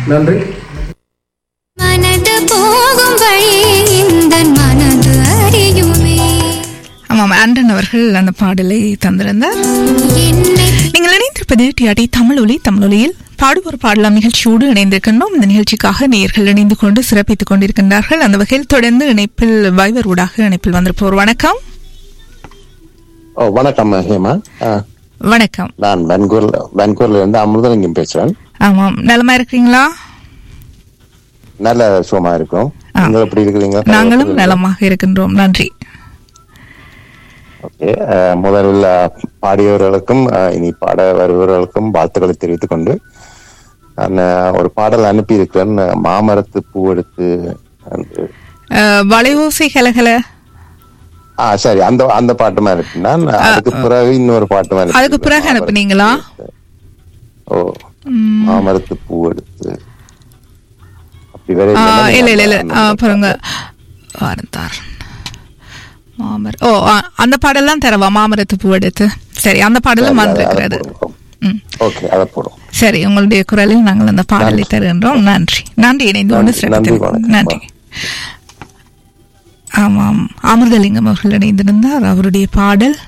நன்றி மனது போகும் வழி இந்த மனது அறியுமே ஆமாம் ஆண்டன் அவர்கள் அந்த பாடலை தந்திருந்தார் என்னை நீங்கள் இணைந்திருப்பது டிஆடி தமிழ் ஒலி தமிழொலியில் பாடுவோர் பாடலாம் நிகழ்ச்சியோடு இணைந்திருக்கின்றோம் இந்த நிகழ்ச்சிக்காக நேயர்கள் இணைந்து கொண்டு சிறப்பித்துக் கொண்டிருக்கின்றார்கள் அந்த வகையில் தொடர்ந்து இணைப்பில் வைவர் ஊடாக இணைப்பில் வந்திருப்போர் வணக்கம் ஓ வணக்கம் ஹேமா ஆ, வணக்கம் நான் வென்கூர்ல வென்கூர்ல இருந்து அமிர்தலிங்கம் பேசுறேன் ஆமாம் நலமா இருக்கிறீங்களா நல்ல சுகமா இருக்கும் ஆ. நீங்க எப்படி இருக்கிறீங்க நாங்களும் நலமாக இருக்கின்றோம் நன்றி ஓகே அஹ், முதலில் அஹ், பாடியவர்களுக்கும் அஹ், இனி பாட வருபவர்களுக்கும் வாழ்த்துக்களை தெரிவித்துக் கொண்டு நான் அஹ், ஒரு பாடல் அனுப்பி இருக்கிறேன் மாமரத்து பூ எடுத்து என்று. அஹ், வளைவோசை கலகல ஆ சரி அந்த அந்த பாட்டு மாதிரி இருக்கு நான் அதுக்கு பிறகு இன்னொரு பாட்டு மாதிரி அதுக்கு பிறகு அனுப்புனீங்களா ஓ மாமரத்து பூ எடுத்து அப்படி வேற ஆ, இல்லைன்னா இல்ல இல்ல இல்ல அந்த- ஆ, பாருங்க வாரந்தார் மாமர ஓ ஆ, அந்த பாடலாம் தரவா மாமரத்து பூ எடுத்து சரி அந்த பாடலும் வந்திருக்கிறது ம் ஓகே அதை போடும் சரி உங்களுடைய குரலில் நாங்கள் அந்த பாடலை தருகின்றோம் நன்றி நன்றி இணைந்து கொண்டு நன்றி, நன்றி, சிறப்பித்திருக்கிறோம் வணக்கம். நன்றி ஆமாம் அமிர்தலிங்கம் அவர்கள் இணைந்திருந்தார் அவருடைய பாடல்